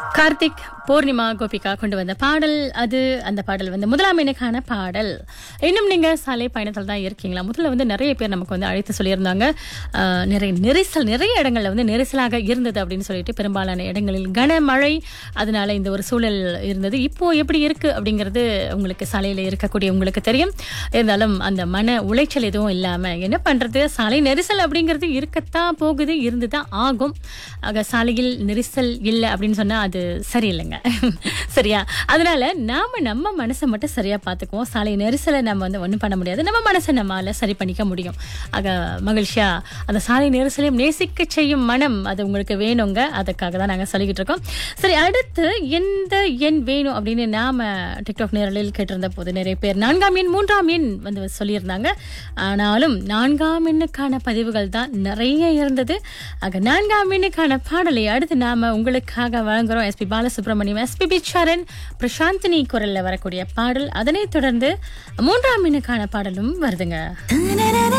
கார்த்திக் பூர்ணிமா கோபிகா கொண்டு வந்த பாடல் அது அந்த பாடல் வந்து முதலாம் எண்ணுக்கான பாடல் இன்னும் நீங்க சாலை பயணத்தில் தான் இருக்கீங்களா முதல்ல வந்து நிறைய பேர் நமக்கு வந்து அழைத்து சொல்லியிருந்தாங்க ஆஹ், நிறைய நெரிசல் நிறைய இடங்கள்ல வந்து நெரிசலாக இருந்தது அப்படின்னு சொல்லிட்டு பெரும்பாலான இடங்களில் கனமழை அதனால இந்த ஒரு சூழல் இருந்தது இப்போ எப்படி இருக்கு அப்படிங்கிறது உங்களுக்கு சாலையில இருக்கக்கூடிய உங்களுக்கு தெரியும் இருந்தாலும் அந்த மன உளைச்சல் எதுவும் இல்லாம என்ன பண்றது சாலை நெரிசல் அப்படிங்கிறது இருக்கத்தான் போகுது இருந்து தான் ஆகும் ஆக சாலையில் நெரிசல் இல்லை அப்படின்னு சொன்னா அது சரியில்லைங்க சரியா அதனால நாம நம்ம மனசை மட்டும் சரியா பார்த்துக்குவோம் சாலை நெரிசலை நம்ம வந்து ஒண்ணும் பண்ண முடியாது நம்ம மனசை நம்மால சரி பண்ணிக்க முடியும் ஆக மகிழ்ச்சியா அந்த சாலை நெரிசலையும் நேசிக்க செய்யும் மனம் அது உங்களுக்கு வேணுங்க அதுக்காக தான் நாங்க சொல்லிக்கிட்டு இருக்கோம் சரி அடுத்து எந்த எண் வேணும் அப்படின்னு நாம டிக்டாக் நேரலில் கேட்டிருந்த போது நிறைய பேர் நான்காம் எண் மூன்றாம் எண் வந்து சொல்லியிருந்தாங்க ஆனாலும் நான்காம் எண்ணுக்கான பதிவுகள் தான் நிறைய இருந்தது ஆக நான்காம் எண்ணுக்கான பாடலை அடுத்து நாம உங்களுக்காக வழங்குறோம் எஸ்பி பாலசுப்ரமணியம் எஸ்பிபி சரண் பிரசாந்தினி குரல்ல வரக்கூடிய பாடல் அதனைத் தொடர்ந்து மூன்றாம் எண்ணுக்கான பாடலும் வருதுங்க